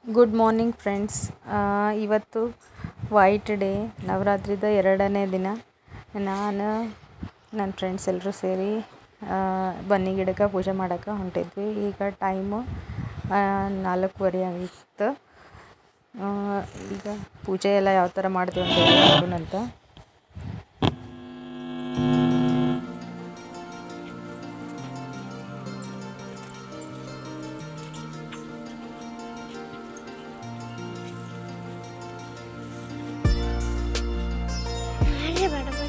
good morning friends ಇವತ್ತು white day ನವರಾತ್ರಿದ ಎರಡನೇ ದಿನ ನಾನು ನನ್ನ ಫ್ರೆಂಡ್ಸ್ ಎಲ್ಲರೂ ಸೇರಿ ಬನ್ನಿ ಗಿಡಕ್ಕೆ ಪೂಜೆ ಮಾಡೋಕೆ ಹೊಂಟಿದ್ವಿ ಈಗ ಟೈಮು ನಾಲ್ಕೂವರೆ ಆಗಿತ್ತು ಆ, ಈಗ ಪೂಜೆ ಎಲ್ಲ ಯಾವ ಥರ ಮಾಡ್ತೀವಿ ಅಂತ ಹೇಳಿ ನೋಡೋಣಂತ ಮಾಡ್ರಿ ಬೇಡ ಬೇಡ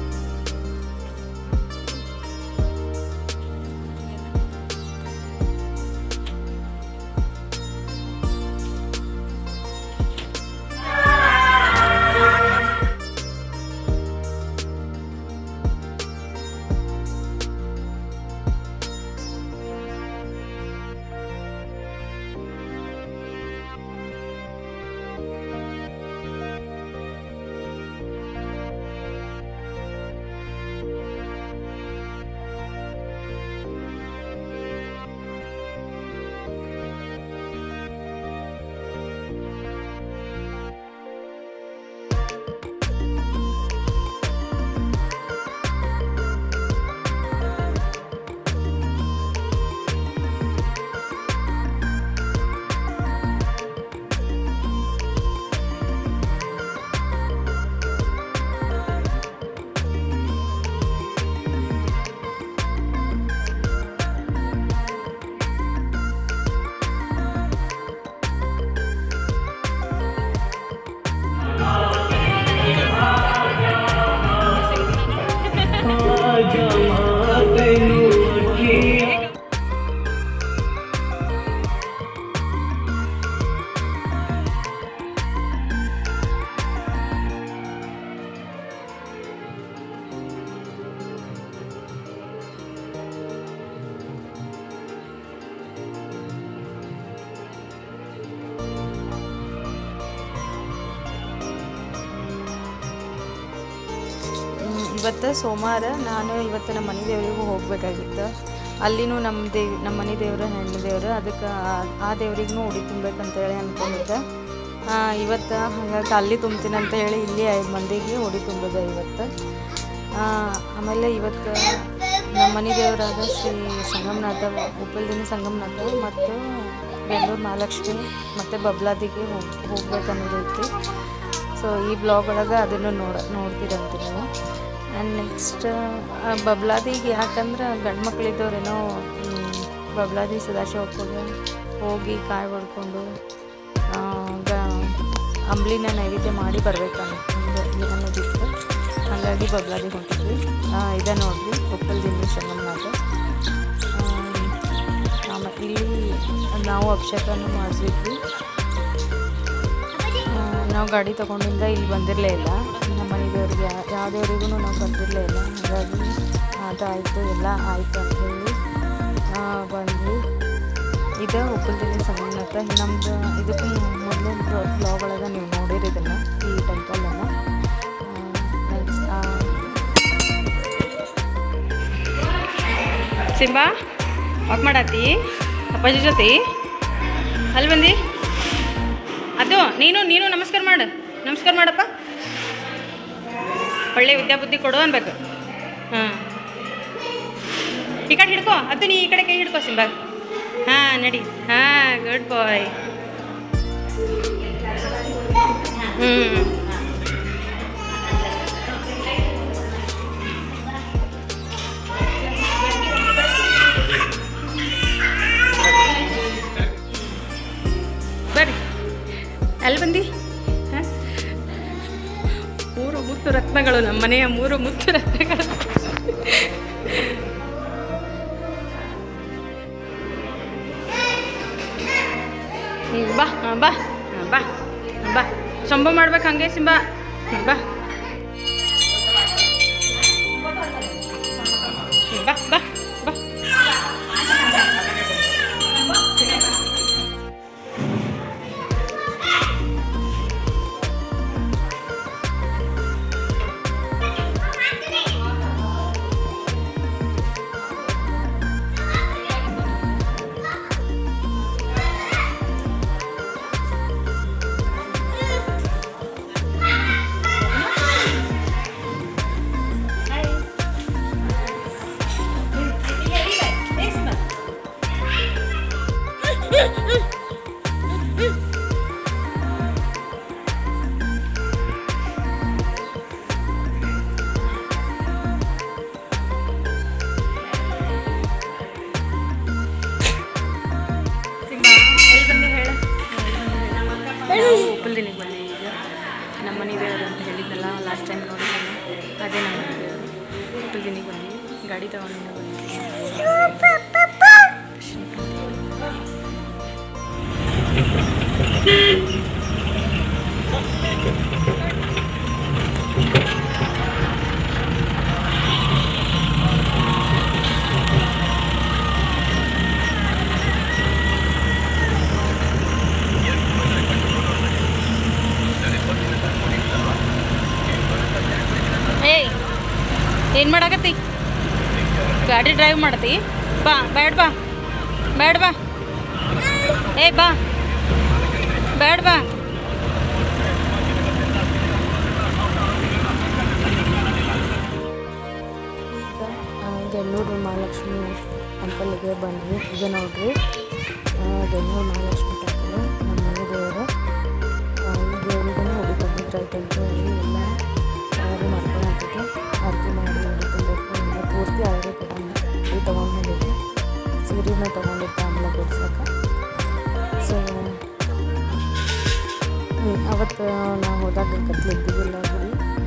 ಹ್ಮ್, ಇವತ್ತು ಸೋಮವಾರ ನಾನು ಇವತ್ತು ನಮ್ಮ ಮನೆ ದೇವರಿಗೂ ಹೋಗಬೇಕಾಗಿತ್ತು ಅಲ್ಲಿನೂ ನಮ್ಮ ದೇವ್ ನಮ್ಮ ಮನೆ ದೇವರು ಹೆಣ್ಣು ದೇವರು ಅದಕ್ಕೆ ಆ- ಆ ದೇವ್ರಿಗೂ ಉಡಿ ತುಂಬಬೇಕಂತ ಹೇಳಿ ಅಂದ್ಕೊಂಡಿದ್ದೆ ಆ, ಇವತ್ತು ಹಾಗಾಗಿ ಅಲ್ಲಿ ತುಂಬ್ತೀನಿ ಅಂತ ಹೇಳಿ ಇಲ್ಲಿ ಐದು ಮಂದಿಗೆ ಉಡಿ ತುಂಬಿದೆ ಇವತ್ತು ಆ, ಆಮೇಲೆ ಇವತ್ತು ನಮ್ಮ ಮನೆ ದೇವರಾದ ಶ್ರೀ ಸಂಗಮನಾಥ ಉಪ್ಪಲ್ದಿನಿ ಸಂಗಮನಾಥ ಮತ್ತು ಬೆಂಗಳೂರು ಮಹಾಲಕ್ಷ್ಮಿ ಮತ್ತು ಬಬ್ಲಾದಿಗೆ ಹೋಗಿ ಹೋಗ್ಬೇಕನ್ನೋದೈತಿ ಸೊ ಈ ಬ್ಲಾಗ್ ಒಳಗೆ ಅದನ್ನು ನೋಡ ನೋಡ್ತೀರಂತ ನೀವು ಆ್ಯಂಡ್ ನೆಕ್ಸ್ಟ್ ಬಬ್ಲಾದಿಗೆ ಯಾಕಂದ್ರೆ ಗಂಡು ಮಕ್ಕಳಿದ್ದವ್ರೇನೋ ಬಬ್ಲಾದಿ ಸದಾಶಿವಪ್ಪಗೆ ಹೋಗಿ ಕಾಯಿ ಹೊಡ್ಕೊಂಡು ಆ, ಗ ಅಂಬ್ಲಿನ ನೈವೇದ್ಯ ಮಾಡಿ ಬರ್ಬೇಕಂತ ಅನ್ನೋದಿತ್ತು ಹಾಗಾಗಿ ಬಬ್ಲಾದಿ ಹೊಂಟಿದ್ವಿ ಇದೆ ನೋಡ್ರಿ ಕೊಪ್ಪಲ್ ದಿನ ಸಂಗಮನಾಥ ಆಮೇಲೆ ಇಲ್ಲಿ ನಾವು ಅಭಿಷೇಕನೂ ಮಾಡಿಸಿದ್ವಿ ನಾವು ಗಾಡಿ ತೊಗೊಂಡಿಂದ ಇಲ್ಲಿ ಬಂದಿರಲೇ ಇಲ್ಲ ನಮ್ಮ ಮನೆ ದೇವ್ರಿಗೆ ಯಾವ ದೇವರಿಗೂ ನಾವು ಬಂದಿರಲೇ ಇಲ್ಲ ಹಾಗಾಗಿ ಅದಾಯಿತು ಎಲ್ಲ ಆಯಿತು ಅಂತ ಹೇಳಿ ಆ, ಬಂದ್ವಿ ಇದು ಉಪ್ಪಲ್ದಿನಿ ಸಂಗಮನಾಥ ನಮ್ದು ಇದಕ್ಕೂ ಮೊದಲೇ ಬ್ಲಾಗ್ ಒಳಗೆ ನೀವು ನೋಡಿರಿ ಇದನ್ನು ಈ ಟೆಂಪಲನ್ನು ನೆಕ್ಸ್ಟ್ ಸಿಂಬಾ ವಾಕ್ ಮಾಡತ್ತಿ ಅಪ್ಪಾಜಿ ಜೊತೆ ಅಲ್ಲಿ ಬಂದಿ ಅದು ನೀನು ನೀನು ನಮಸ್ಕಾರ ಮಾಡು ನಮಸ್ಕಾರ ಮಾಡಪ್ಪ ಒಳ್ಳೆ ವಿದ್ಯಾಬುದ್ಧಿ ಕೊಡು ಅನ್ಬೇಕು ಹಾಂ ಈ ಕಡೆ ಹಿಡ್ಕೋ ಅದು ನೀ ಈ ಕಡೆ ಕೈ ಹಿಡ್ಕೋ ಸಿಂಬಾ ಹಾಂ ನಡಿ ಹಾಂ ಗುಡ್ ಬಾಯ್ ಹ್ಞೂ ಬರ್ರಿ ಅಲ್ಲಿ ಬಂದು ಹಾಂ ಮೂರು ಮುತ್ತು ರತ್ನಗಳು ನಮ್ಮ ಮನೆಯ ಮೂರು ಮುತ್ತು ರತ್ನಗಳು ಹ್ಮ್, ಬಾ ಹಾಂ ಬಾ ಹಾಂ ಬಾ ಹಾಂ, ಬಾ ಸಂಭ ಮಾಡ್ಬೇಕು ಹಂಗೆ ಸಿಂಬಾ ಹ್ಮ್, ಬಾ ಹ್ಮ್, ಬಾ ಬಾ ಬಾ ಟೈಮ್ ನೋಡಿದ್ದೀನಿ ಅದೇ ನಮ್ಮ ಮನೆ ದೇವರು ಹುಟ್ಟುದಿನಿಗೆ ಬಂದ್ವಿ ಗಾಡಿ ತಗೊಂಡಿನ ಬಂದ್ವಿ ಏಯ್ ಏನು ಮಾಡಾಕತ್ತಿ ಗಾಡಿ ಡ್ರೈವ್ ಮಾಡತಿ ಬಾ ಬೇಡ ಬಾ ಬೇಡ ಬಾ ಏ ಬಾ ಬೇಡ ಬಾ ಈಗ ಗೆಲ್ಲೂರು ಮಹಾಲಕ್ಷ್ಮಿ ಟೆಂಪಲ್ಗೆ ಬಂದ್ವಿ ಇದು ನೋಡ್ರಿ ಗೆಲ್ಲೂರು ಮಹಾಲಕ್ಷ್ಮಿ ಟೆಂಪಲ್ ನಮ್ಮ ಮನೆ ದೇವರು ಆ, ಈ ದೇವರಿಗೂ ಉಡಿ ತುಂಬಿದ್ರೈತೆ ಅಂತ ಹೇಳಿ ಎಲ್ಲ ತಯಾರಿ ಮಾಡ್ಕೊಳತ್ತಿದ್ದೆ ಆರತಿ ಮಾಡಿ ಉಡಿ ತುಂಬಬೇಕು ಎಲ್ಲ ಪೂರ್ತಿ ಅವರೇ ತಗೊಂಡು ಉಡಿ ತೊಗೊಂಡು ಬಂದಿದ್ದೆ ಸೀರೆನೂ ತೊಗೊಂಡಿದ್ದೆ ಆಮೇಲೆ ಬಿಡ್ಸಕ್ಕೆ ಸೊ ಅವತ್ತು ನಾವು ಹೋದಾಗ ಕತ್ಲಿದ್ದಿದ್ದಿಲ್ಲ ಗುಡಿ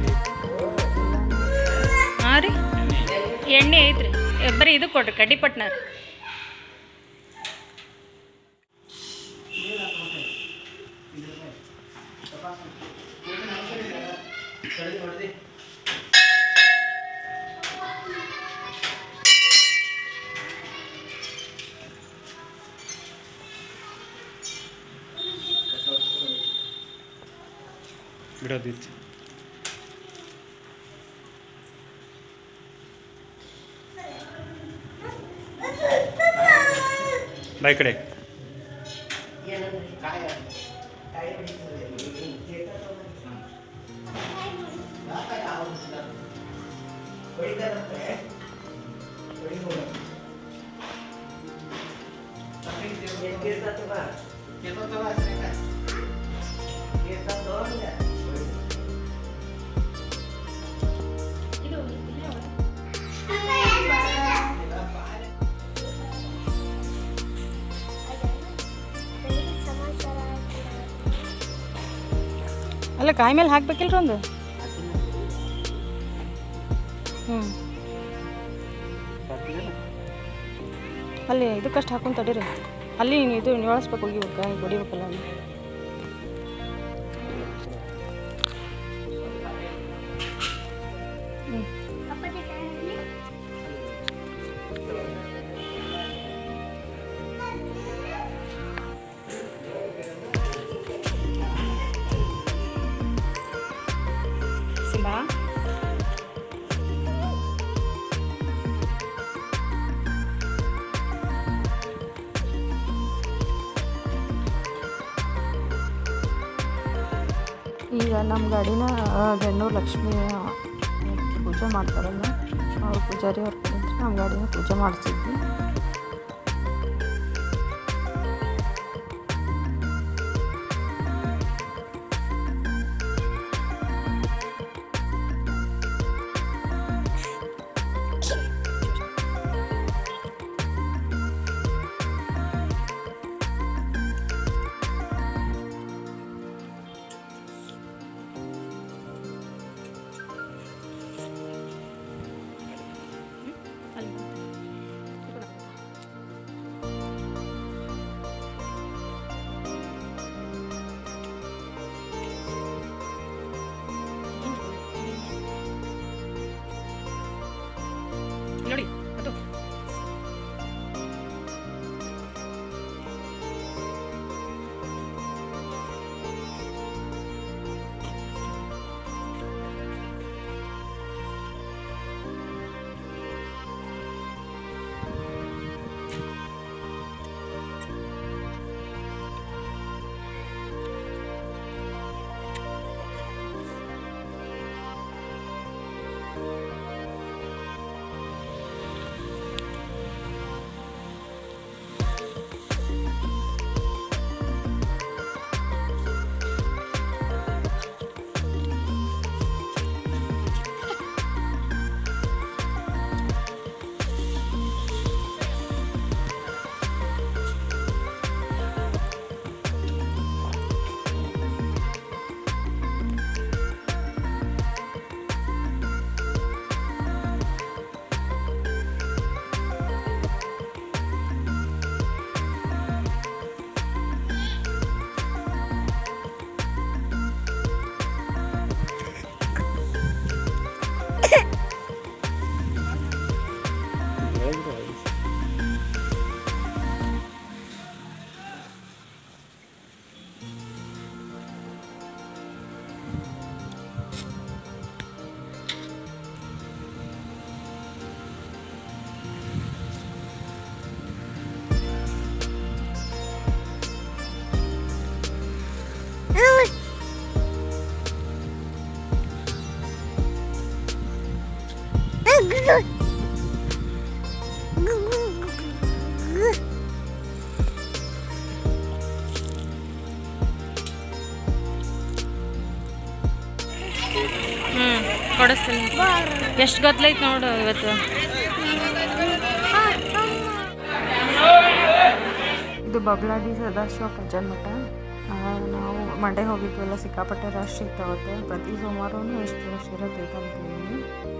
ಹಾಂ ರೀ ಎಣ್ಣೆ ಐತ್ರಿ ಏ, ಬರೀ ಇದು ಕೊಡ್ರಿ ಕಡ್ಡಿಪಟ್ನ ರೀ ಬಿಡೋದಿತ್ತು ಬೈ ಕಡೆ ಸಮಾಚಾರ ಅಲ್ಲ ಕಾಯಿ ಮೇಲೆ ಹಾಕ್ಬೇಕಿಲ್ರಿ ಒಂದು ಹ್ಞೂ ಅಲ್ಲಿ ಇದಕ್ಕಷ್ಟು ಹಾಕೊಂಡು ತಡೀರಿ ಅಲ್ಲಿ ಇದು ನಿವಾಳಿಸ್ಬೇಕು ಹೋಗಿಬೇಕು ಕಾಯಿ ಹೊಡಿಬೇಕಲ್ಲ ಅಲ್ಲಿ ಅಪ್ಪಾಜಿ ಕೈಯಲ್ಲಿ ಸಿಂಬಾ ಈಗ ನಮ್ಮ ಗಾಡಿನ ಗಣ್ಣೂರು ಲಕ್ಷ್ಮಿ ಆ, ಪೂಜೆ ಮಾಡ್ತಾರಲ್ಲ ಅವ್ರು ಪೂಜಾರಿ ಅವ್ರ ಕಡೆಯಿಂದ ನಮ್ಮ ಗಾಡಿನ ಪೂಜೆ ಮಾಡಿಸಿದ್ವಿ ಅಲ್ಲಿ ಕೊಡಿಸ್ತೀನಿ ಎಷ್ಟು ಗದ್ಲೈತೆ ನೋಡು ಇವತ್ತು ಇದು ಬಬ್ಲಾದಿ ಸದಾಶಿವ ಪಂಚನ್ ಮಠ ಆ, ನಾವು ಮಂಡೆ ಹೋಗಿದ್ವಲ್ಲ ಸಿಕ್ಕಾಪಟ್ಟೆ ರಶ್ ಇತ್ತು ಅವತ್ತು ಪ್ರತಿ ಸೋಮವಾರನೂ ಎಷ್ಟು ರಶ್ ಇರೋದು ಬೇಕಂತೀನಿ